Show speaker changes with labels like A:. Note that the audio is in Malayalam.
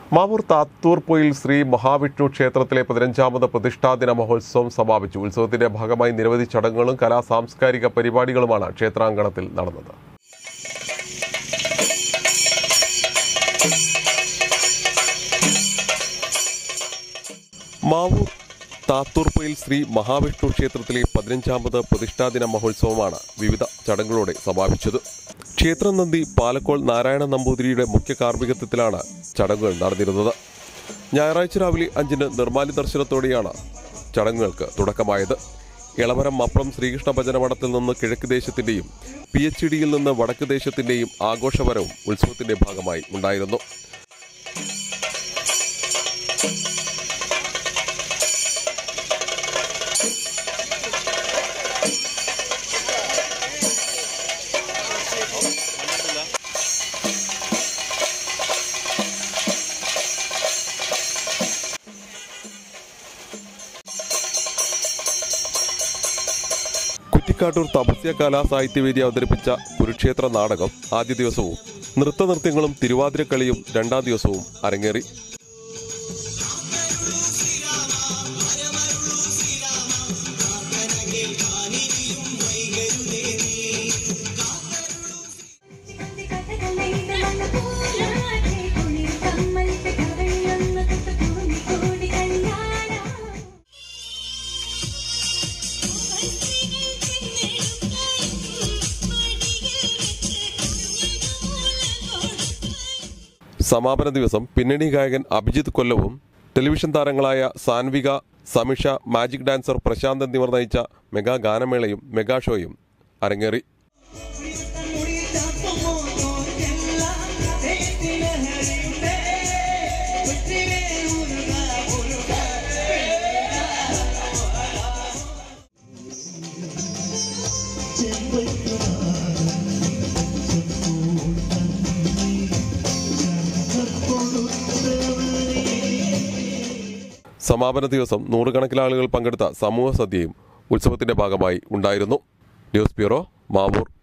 A: മാവൂർ താത്തൂർപ്പൊയിൽ ശ്രീ മഹാവിഷ്ണു ക്ഷേത്രത്തിലെ പതിനഞ്ചാമത് പ്രതിഷ്ഠാദിന മഹോത്സവം സമാപിച്ചു ഉത്സവത്തിന്റെ ഭാഗമായി നിരവധി ചടങ്ങുകളും കലാ സാംസ്കാരിക പരിപാടികളുമാണ് ക്ഷേത്രാങ്കണത്തിൽ നടന്നത് മാവൂർ താത്തൂർപ്പയിൽ ശ്രീ മഹാവിഷ്ണു ക്ഷേത്രത്തിലെ പതിനഞ്ചാമത് പ്രതിഷ്ഠാദിന മഹോത്സവമാണ് വിവിധ ചടങ്ങുകളോടെ സമാപിച്ചത് ക്ഷേത്രം നന്ദി പാലക്കോൾ നാരായണ നമ്പൂതിരിയുടെ മുഖ്യ കാർമ്മികത്വത്തിലാണ് ചടങ്ങുകൾ നടന്നിരുന്നത് ഞായറാഴ്ച രാവിലെ അഞ്ചിന് നിർമ്മാല്യ ദർശനത്തോടെയാണ് ചടങ്ങുകൾക്ക് തുടക്കമായത് എളമരം മപ്രം ശ്രീകൃഷ്ണ ഭജന മഠത്തിൽ നിന്ന് കിഴക്ക് ദേശത്തിന്റെയും പി എച്ച് ഡിയിൽ നിന്ന് വടക്ക് ദേശത്തിന്റെയും ആഘോഷവരവും ഉത്സവത്തിന്റെ ഭാഗമായി ഉണ്ടായിരുന്നു കുറ്റിക്കാട്ടൂർ തപസ്യ കലാ സാഹിത്യവേദി അവതരിപ്പിച്ച കുരുക്ഷേത്ര നാടകം ആദ്യ ദിവസവും നൃത്തനൃത്യങ്ങളും തിരുവാതിരക്കളിയും രണ്ടാം ദിവസവും അരങ്ങേറി സമാപന ദിവസം പിന്നണി ഗായകൻ അഭിജിത്ത് കൊല്ലവും ടെലിവിഷൻ താരങ്ങളായ സാൻവിക സമിഷ മാജിക് ഡാൻസർ പ്രശാന്ത് എന്നിവർ നയിച്ച മെഗാ ഗാനമേളയും മെഗാ ഷോയും അരങ്ങേറി സമാപന ദിവസം നൂറുകണക്കിന് ആളുകൾ പങ്കെടുത്ത സമൂഹ സദ്യയും ഉത്സവത്തിന്റെ ഭാഗമായി ഉണ്ടായിരുന്നു ന്യൂസ് ബ്യൂറോ മാവൂർ